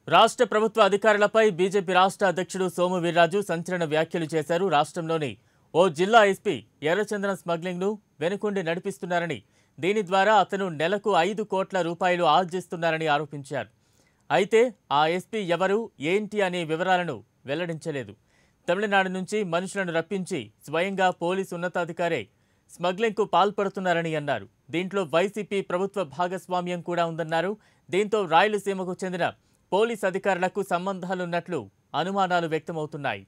రాష్ట్ర ప్రభుత్వ అధికారులపై బీజేపీ రాష్ట్ర అధ్యక్షుడు సోము వీర్రాజు సంచలన వ్యాఖ్యలు చేశారు రాష్ట్రంలోని ఓ జిల్లా ఎస్పీ ఎర్రచందనం స్మగ్లింగ్ను వెనుకొండి నడిపిస్తున్నారని దీని ద్వారా అతను నెలకు ఐదు కోట్ల రూపాయలు ఆర్జిస్తున్నారని ఆరోపించారు అయితే ఆ ఎస్పీ ఎవరు ఏంటి అనే వివరాలను వెల్లడించలేదు తమిళనాడు నుంచి మనుషులను రప్పించి స్వయంగా పోలీసు ఉన్నతాధికారే స్మగ్లింగ్కు పాల్పడుతున్నారని అన్నారు దీంట్లో వైసీపీ ప్రభుత్వ భాగస్వామ్యం కూడా ఉందన్నారు దీంతో రాయలసీమకు చెందిన పోలీస్ అధికారులకు సంబంధాలున్నట్లు అనుమానాలు వ్యక్తమవుతున్నాయి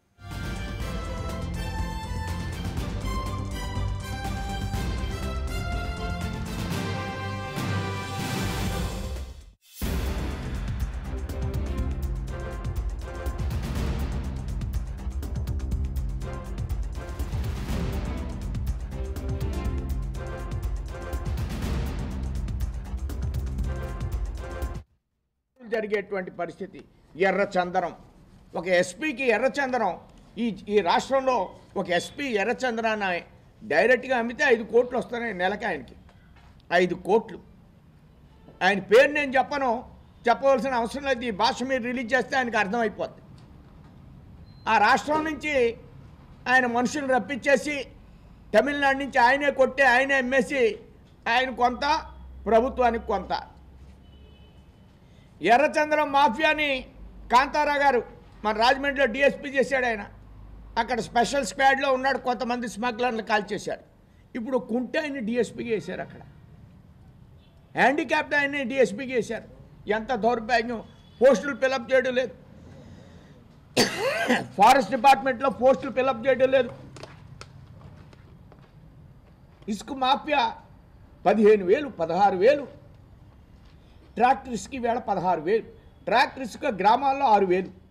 జరిగేటువంటి పరిస్థితి ఎర్రచందనం ఒక ఎస్పీకి ఎర్రచందనం ఈ ఈ రాష్ట్రంలో ఒక ఎస్పీ ఎర్రచందనాన్ని డైరెక్ట్గా అమ్మితే ఐదు కోట్లు వస్తున్నాయి నెలకి ఆయనకి ఐదు కోట్లు ఆయన పేరు నేను చెప్పను చెప్పవలసిన అవసరం లేదు ఈ భాష మీరు రిలీజ్ చేస్తే ఆయనకు అర్థమైపోద్ది ఆ రాష్ట్రం నుంచి ఆయన మనుషులు రప్పించేసి తమిళనాడు నుంచి ఆయనే కొట్టి ఆయనే అమ్మేసి ఆయన కొంత ప్రభుత్వానికి కొంత ఎర్రచంద్రం మాఫియాని కాంతారా గారు మన రాజమండ్రిలో డిఎస్పీ చేశాడు ఆయన అక్కడ స్పెషల్ స్క్వాడ్లో ఉన్నాడు కొంతమంది స్మగ్లర్లు కాల్ చేశాడు ఇప్పుడు కుంటే ఆయన డిఎస్పీకి వేశారు అక్కడ హ్యాండిక్యాప్డ్ ఆయన్ని డిఎస్పీకి వేశారు ఎంత దౌర్భాగ్యం పోస్టులు ఫిలప్ చేయడం లేదు ఫారెస్ట్ డిపార్ట్మెంట్లో పోస్టులు ఫిలప్ చేయడం లేదు ఇసుక మాఫియా పదిహేను వేలు పదహారు వేలు ట్రాక్టర్ ఇసుక వేళ పదహారు వేలు ట్రాక్టర్ ఇసుక గ్రామాల్లో ఆరు వేలు